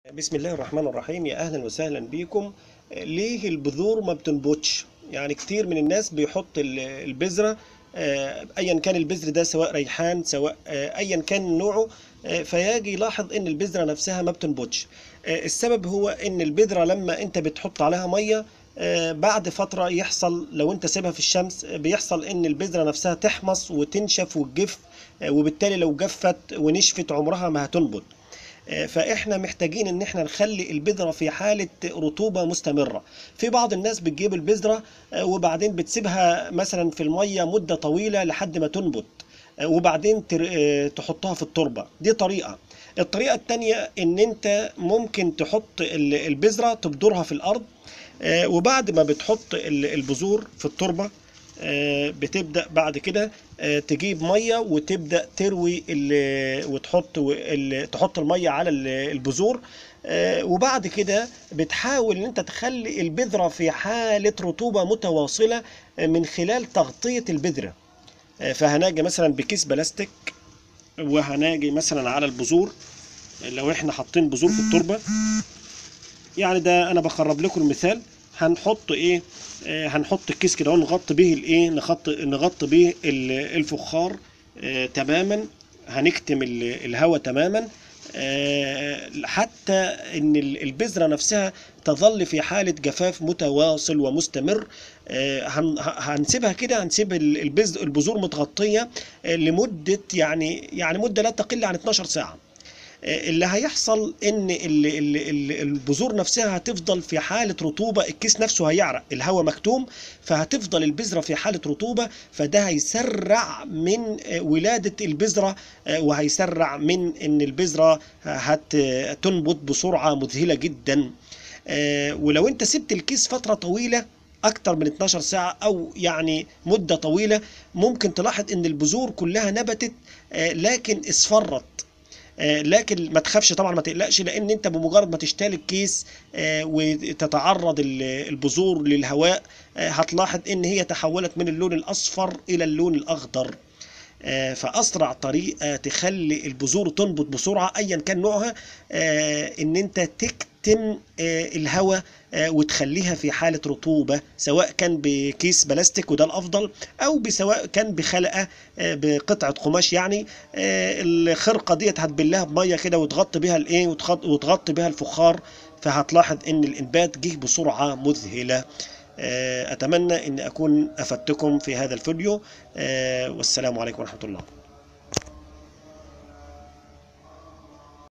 بسم الله الرحمن الرحيم يا اهلا وسهلا بيكم ليه البذور ما بتنبتش يعني كتير من الناس بيحط ال- البذرة آه، ايا كان البذر ده سواء ريحان سواء آه، ايا كان نوعه آه، فيجي يلاحظ ان البذرة نفسها ما بتنبتش آه، السبب هو ان البذرة لما انت بتحط عليها مية آه، بعد فترة يحصل لو انت سيبها في الشمس آه، بيحصل ان البذرة نفسها تحمص وتنشف وتجف آه، وبالتالي لو جفت ونشفت عمرها ما هتنبت آه، فاحنا محتاجين ان احنا نخلي البذره في حاله رطوبه مستمره في بعض الناس بتجيب البذره آه، وبعدين بتسيبها مثلا في الميه مده طويله لحد ما تنبت آه، وبعدين تر- آه، تحطها في التربه دي طريقه الطريقه التانية ان انت ممكن تحط ال- البذره تبذرها في الارض آه، وبعد ما بتحط ال- البذور في التربه آه، بتبدا بعد كده آه، تجيب ميه وتبدا تروي ال- وتحط و- ال- تحط الميه على ال- البذور آه، وبعد كده بتحاول ان انت تخلي البذره في حاله رطوبه متواصله آه، من خلال تغطيه البذره آه، فهناجي مثلا بكيس بلاستيك وهناجي مثلا على البذور لو احنا حاطين بذور في التربه يعني ده انا بقرب لكم المثال هنحط ايه آه هنحط الكيس كده ونغطي به الايه نغط نغطي به ال- الفخار آه تماما هنكتم ال- الهواء تماما آه حتى ان ال- البذره نفسها تظل في حاله جفاف متواصل ومستمر آه هن- ه- هنسيبها كده هنسيب ال- البذ البذور متغطيه آه لمده يعني يعني مده لا تقل عن 12 ساعه اللي هيحصل ان ال- ال- ال- البذور نفسها هتفضل في حاله رطوبه الكيس نفسه هيعرق الهواء مكتوم فهتفضل البذره في حاله رطوبه فده هيسرع من ولاده البذره وهيسرع من ان البذره هتنبت بسرعه مذهله جدا آه، ولو انت سبت الكيس فتره طويله اكتر من 12 ساعه او يعني مده طويله ممكن تلاحظ ان البذور كلها نبتت آه، لكن اصفرت آه، لكن ما تخافش طبعا ما تقلقش لان انت بمجرد ما تشتري الكيس آه، وتتعرض ال- البذور للهواء آه، هتلاحظ ان هي تحولت من اللون الاصفر الى اللون الاخضر آه، فاسرع طريقه تخلي البذور تنبت بسرعه ايا كان نوعها آه، ان انت تكتم آه، الهواء آه، وتخليها في حاله رطوبه سواء كان بكيس بلاستيك وده الافضل او سواء كان بخلقه آه، بقطعه قماش يعني آه، الخرقه ديت هتبلها بميه كده وتغطي بيها الايه وتغط- وتغطي بيها الفخار فهتلاحظ ان الانبات جه بسرعه مذهله آه، اتمنى ان اكون افدتكم في هذا الفيديو آه، والسلام عليكم ورحمه الله